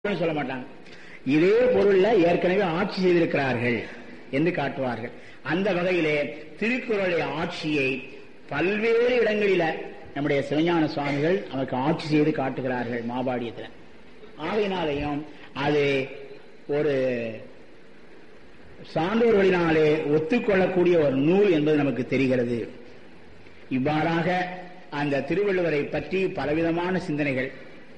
சொல்ல மாட்டாங்க இதே பொருள்ல ஏற்கனவே ஆட்சி செய்திருக்கிறார்கள் என்று காட்டுவார்கள் அந்த வகையிலே திருக்குறளுடைய ஆட்சியை பல்வேறு இடங்களில நம்முடைய சிவஞான சுவாமிகள் நமக்கு ஆட்சி செய்து காட்டுகிறார்கள் மாபாடியத்தில் ஆகையினாலையும் அது ஒரு சான்றோர்களினாலே ஒத்துக்கொள்ளக்கூடிய ஒரு நூல் என்பது நமக்கு தெரிகிறது இவ்வாறாக அந்த திருவள்ளுவரை பற்றி பலவிதமான சிந்தனைகள்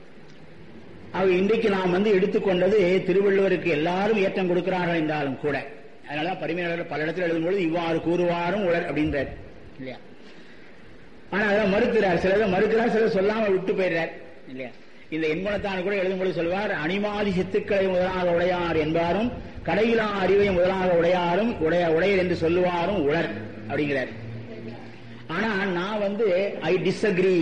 அவ இன்றைக்கு நாம் வந்து எடுத்துக்கொண்டது திருவள்ளுவருக்கு எல்லாரும் ஏற்றம் கொடுக்கிறார்கள் என்றாலும் கூட அதனால பரிமையாளர் பல இடத்துல எழுதும்பொழுது இவ்வாறு கூறுவாரும் உலர் அப்படின்றார் இல்லையா ஆனா அதெல்லாம் மறுக்கிறார் சிலர் மறுக்கிறார் சிலர் சொல்லாம விட்டு போயிடுறார் இல்லையா இந்த எண்குணத்தான் கூட எழுதும்போது சொல்வார் அனிமாதி சித்துக்களை முதலாக உடையார் என்பாரும் கடையிலா அறிவை முதலாக உடையாரும் உடைய உடையர் என்று சொல்லுவாரும் உலர் அப்படிங்கிறார் ஆனா நான் வந்து ஐ டிஸ்அக்ரி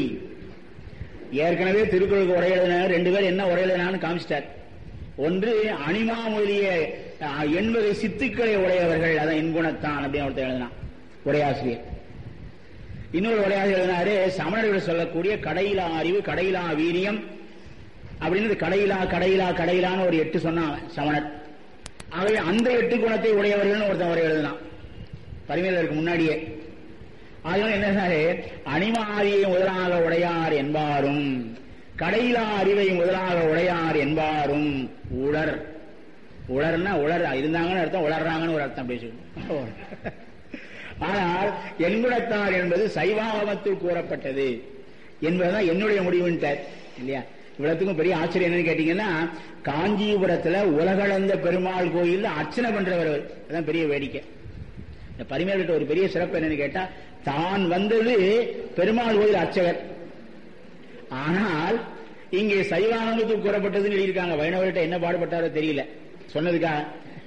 ஏற்கனவே திருக்குறளுக்கு உரை எழுதின ரெண்டு பேர் என்ன உரை எழுதினான்னு காமிச்சிட்டார் ஒன்று அனிமா முதலிய எண்பது சித்துக்களை உடையவர்கள் அதான் எண்குணத்தான் அப்படின்னு ஒருத்தர் எழுதினான் உரையாசிரியர் இன்னொரு உரையாசிரியர் எழுதினாரு சமணர்கள் சொல்லக்கூடிய கடையிலா அறிவு கடையிலா வீரியம் அப்படின்னு கடையிலா கடையிலா கடையிலான்னு ஒரு எட்டு சொன்னான் சமணர் ஆகவே அந்த எட்டு குணத்தை உடையவர்கள் ஒருத்தன் உரை எழுதினான் பரிமையாளருக்கு முன்னாடியே அதனால என்ன அனிமாரியை முதலாக உடையார் என்பாரும் கடையிலா அறிவை முதலாக உடையார் என்பாரும் உளர் உளர்னா உளர் இருந்தாங்கன்னு அர்த்தம் உளர்றாங்கன்னு ஒரு அர்த்தம் பேசுவோம் ஆனால் எண்குணத்தார் என்பது சைவாகமத்தில் கூறப்பட்டது என்பதுதான் என்னுடைய முடிவுன்ட்டார் இல்லையா இவ்வளவுக்கும் பெரிய ஆச்சரியம் என்னன்னு கேட்டீங்கன்னா காஞ்சிபுரத்துல உலகளந்த பெருமாள் கோயில் அர்ச்சனை பண்றவர் அதான் பெரிய வேடிக்கை இந்த பரிமையாளர்கிட்ட ஒரு பெரிய சிறப்பு என்னன்னு கேட்டா தான் வந்தது பெருமாள் கோயில் அர்ச்சகர் ஆனால் இங்கே சைவானந்தத்துக்கு கூறப்பட்டதுன்னு எழுதியிருக்காங்க வைணவர்கிட்ட என்ன பாடுபட்டாரோ தெரியல சொன்னதுக்காக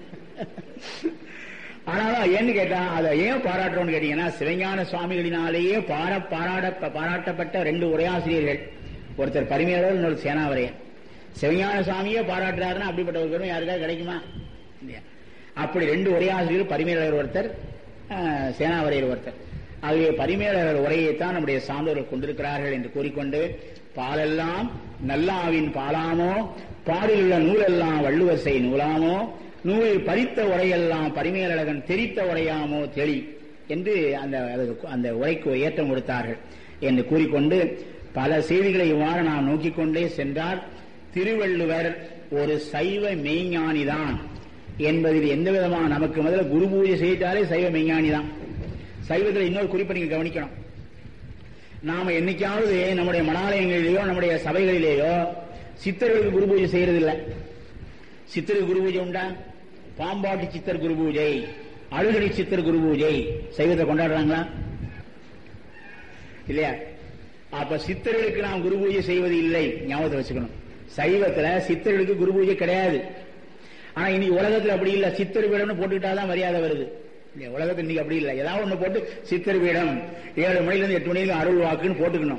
ஆனாலும் ஏன்னு கேட்டா அதை ஏன் பாராட்டுறோம்னு கேட்டீங்கன்னா சிவஞான சுவாமிகளினாலேயே பார பாராட பாராட்டப்பட்ட ரெண்டு உரையாசிரியர்கள் ஒருத்தர் பரிமையாளர் இன்னொரு சேனாவரையன் சிவஞான சுவாமியே பாராட்டுறாருன்னா அப்படிப்பட்ட ஒரு பெருமை யாருக்காவது கிடைக்குமா அப்படி ரெண்டு உரையாசிரியர் பரிமையாளர் ஒருத்தர் சேனாவரையர் ஒருத்தர் ஆகவே பரிமேலர் உரையைத்தான் நம்முடைய சான்றோர்கள் கொண்டிருக்கிறார்கள் என்று கூறிக்கொண்டு பாலெல்லாம் நல்லாவின் பாலாமோ பாடிலுள்ள நூலெல்லாம் வள்ளுவர் செய் நூலாமோ நூலில் பறித்த உரையெல்லாம் பரிமேலழகன் தெரித்த உரையாமோ தெளி என்று அந்த அந்த உரைக்கு ஏற்றம் கொடுத்தார்கள் என்று கூறிக்கொண்டு பல செய்திகளை இவ்வாறு நாம் நோக்கிக் கொண்டே சென்றால் திருவள்ளுவர் ஒரு சைவ மெய்ஞானிதான் என்பதில் எந்த விதமான நமக்கு முதல்ல குரு பூஜை செய்தாலே சைவ மெய்ஞானி தான் சைவத்தில் இன்னொரு குறிப்பை நீங்க கவனிக்கணும் நாம என்னைக்காவது நம்முடைய மணாலயங்களிலேயோ நம்முடைய சபைகளிலேயோ சித்தர்களுக்கு குரு பூஜை செய்யறது இல்ல சித்தருக்கு குரு பூஜை உண்டா பாம்பாட்டி சித்தர் குரு பூஜை அழுகடி சித்தர் குரு பூஜை சைவத்தை கொண்டாடுறாங்களா இல்லையா அப்ப சித்தர்களுக்கு நாம் குரு பூஜை செய்வது இல்லை ஞாபகத்தை வச்சுக்கணும் சைவத்துல சித்தர்களுக்கு குரு பூஜை கிடையாது ஆனா இன்னைக்கு உலகத்துல அப்படி இல்ல சித்தர் வீடம்னு போட்டுக்கிட்டாதான் மரியாதை வருது உலகத்தில் இன்னைக்கு அப்படி இல்லை ஏதாவது ஒண்ணு போட்டு சித்தர் வீடம் ஏழு மணில இருந்து எட்டு மணிக்கு அருள் வாக்குன்னு போட்டுக்கணும்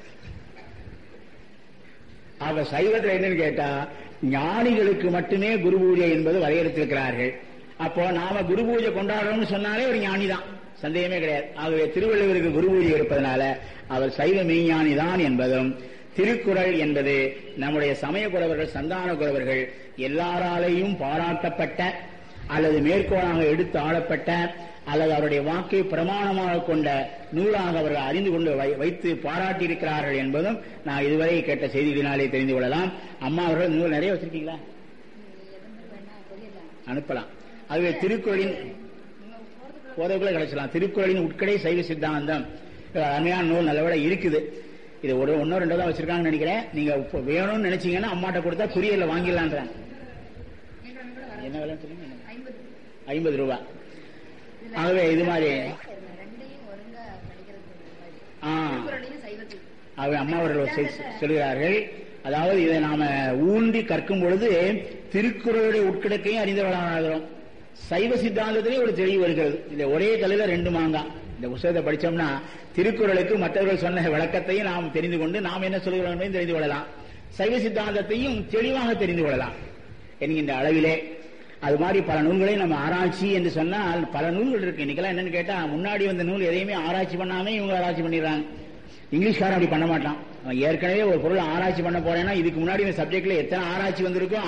அவ சைவத்தில் என்னன்னு கேட்டா ஞானிகளுக்கு மட்டுமே குரு பூஜை என்பது வரையறுத்திருக்கிறார்கள் அப்போ நாம குரு பூஜை கொண்டாடுறோம்னு சொன்னாலே ஒரு ஞானி தான் சந்தேகமே கிடையாது ஆகவே திருவள்ளுவருக்கு குரு பூஜை இருப்பதனால அவர் சைவ மெய்ஞானி தான் என்பதும் திருக்குறள் என்பது நம்முடைய சமய குறவர்கள் சந்தான குறவர்கள் எல்லாராலையும் பாராட்டப்பட்ட அல்லது மேற்கோளாக எடுத்து ஆளப்பட்ட அல்லது அவருடைய வாக்கை பிரமாணமாக கொண்ட நூலாக அவர்கள் அறிந்து கொண்டு வைத்து பாராட்டி இருக்கிறார்கள் என்பதும் நான் இதுவரை கேட்ட செய்திகளினாலே தெரிந்து கொள்ளலாம் அம்மா அவர்கள் நூல் நிறைய வச்சிருக்கீங்களா அனுப்பலாம் அதுவே திருக்குறளின் போதக்குள்ள கிடைச்சலாம் திருக்குறளின் உட்கடை சைவ சித்தாந்தம் அருமையான நூல் நல்ல விட இருக்குது இது ஒரு ஒன்னோ ரெண்டோ தான் வச்சிருக்காங்கன்னு நினைக்கிறேன் நீங்க வேணும்னு நினைச்சீங்கன்னா அம்மாட்ட கொடுத்தா குரியர்ல வாங்கிடலான்றாங்க என்ன விலை சொல்லுங்க ஐம்பது ரூபாய் ஆகவே இது மாதிரி ஆகவே அம்மா அவர்கள் சொல்கிறார்கள் அதாவது இதை நாம ஊன்றி கற்கும் பொழுது திருக்குறளுடைய உட்கிடக்கையும் அறிந்தவர்களாகிறோம் சைவ சித்தாந்தத்திலே ஒரு தெளிவு வருகிறது இந்த ஒரே கல்லில ரெண்டு மாங்காய் இந்த புத்தகத்தை படிச்சோம்னா திருக்குறளுக்கு மற்றவர்கள் சொன்ன விளக்கத்தையும் நாம் தெரிந்து கொண்டு நாம் என்ன சொல்கிறோம் தெரிந்து கொள்ளலாம் சைவ சித்தாந்தத்தையும் தெளிவாக தெரிந்து கொள்ளலாம் என்கின்ற அளவிலே அது மாதிரி பல நூல்களை நம்ம ஆராய்ச்சி என்று சொன்னால் பல நூல்கள் இருக்கு இன்னைக்கெல்லாம் என்னன்னு கேட்டா முன்னாடி வந்த நூல் எதையுமே ஆராய்ச்சி பண்ணாமே இவங்க ஆராய்ச்சி பண்ணிடுறாங்க இங்கிலீஷ்காரன் அப்படி பண்ண மாட்டான் அவன் ஏற்கனவே ஒரு பொருள் ஆராய்ச்சி பண்ண போறேன்னா இதுக்கு முன்னாடி இந்த சப்ஜெக்ட்ல எத்தனை ஆராய்ச்சி வந்திருக்கும்